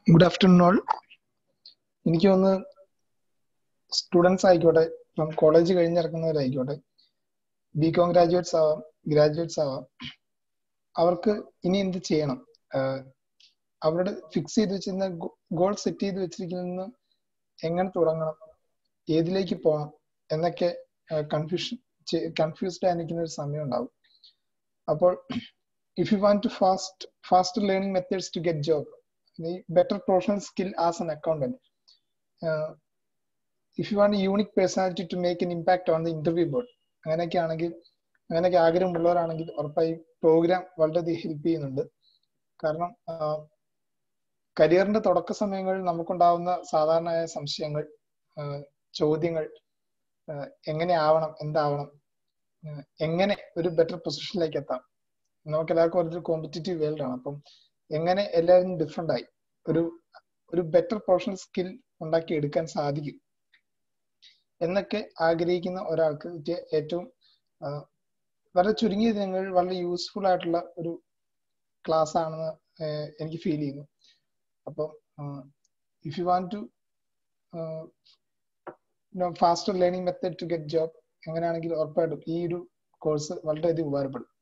Good afternoon all എനിക്ക് ഒന്ന് students ആയിക്കോട്ടെ ഇപ്പം കോളേജ് കഴിഞ്ഞിറങ്ങുന്നവരായിക്കോട്ടെ ബി കോം ഗ്രാജുവേറ്റ്സ് ആവാം ഗ്രാജുവേറ്റ്സ് ആവാം അവർക്ക് ഇനി എന്ത് ചെയ്യണം ആഹ് അവരുടെ ഫിക്സ് ചെയ്ത് വെച്ചിരുന്ന ഗോൾ സെറ്റ് ചെയ്ത് വെച്ചിരിക്കുന്ന എങ്ങനെ തുടങ്ങണം ഏതിലേക്ക് പോകണം എന്നൊക്കെ കൺഫ്യൂഷൻ കൺഫ്യൂസ്ഡ് ആയിരിക്കുന്ന ഒരു സമയം ഉണ്ടാവും അപ്പോൾ if you want to fast fast learning methods to get job better professional skill as an accountant. Uh, if you want a unique personality to make an impact on the interview board, അങ്ങനെയൊക്കെ ആണെങ്കിൽ അങ്ങനെയൊക്കെ ആഗ്രഹമുള്ളവരാണെങ്കിൽ ഉറപ്പായി programme വളരെയധികം help ചെയ്യുന്നുണ്ട് കാരണം കരിയറിന്റെ തുടക്ക സമയങ്ങളിൽ നമുക്കുണ്ടാവുന്ന സാധാരണയായ സംശയങ്ങൾ ചോദ്യങ്ങൾ എങ്ങനെ ആവണം എന്താവണം എങ്ങനെ ഒരു ബെറ്റർ പൊസിഷനിലേക്ക് എത്താം നമുക്ക് എല്ലാവർക്കും ഒരു കോമ്പറ്റീറ്റീവ് വേൾഡ് ആണ് അപ്പം എങ്ങനെ എല്ലാവരും ഡിഫറെന്റ് ആയി ഒരു ഒരു ബെറ്റർ പ്രൊഫഷണൽ സ്കിൽ ഉണ്ടാക്കി എടുക്കാൻ സാധിക്കും എന്നൊക്കെ ആഗ്രഹിക്കുന്ന ഒരാൾക്ക് പറ്റിയ ഏറ്റവും വളരെ ചുരുങ്ങിയ ദിനങ്ങളിൽ വളരെ യൂസ്ഫുൾ ആയിട്ടുള്ള ഒരു ക്ലാസ് ആണെന്ന് എനിക്ക് ഫീൽ ചെയ്യുന്നു അപ്പം if you want to faster learning method to get job എങ്ങനെയാണെങ്കിൽ ഉറപ്പായിട്ടും ഈ ഒരു കോഴ്സ് വളരെയധികം ഉപകാരപ്പെടും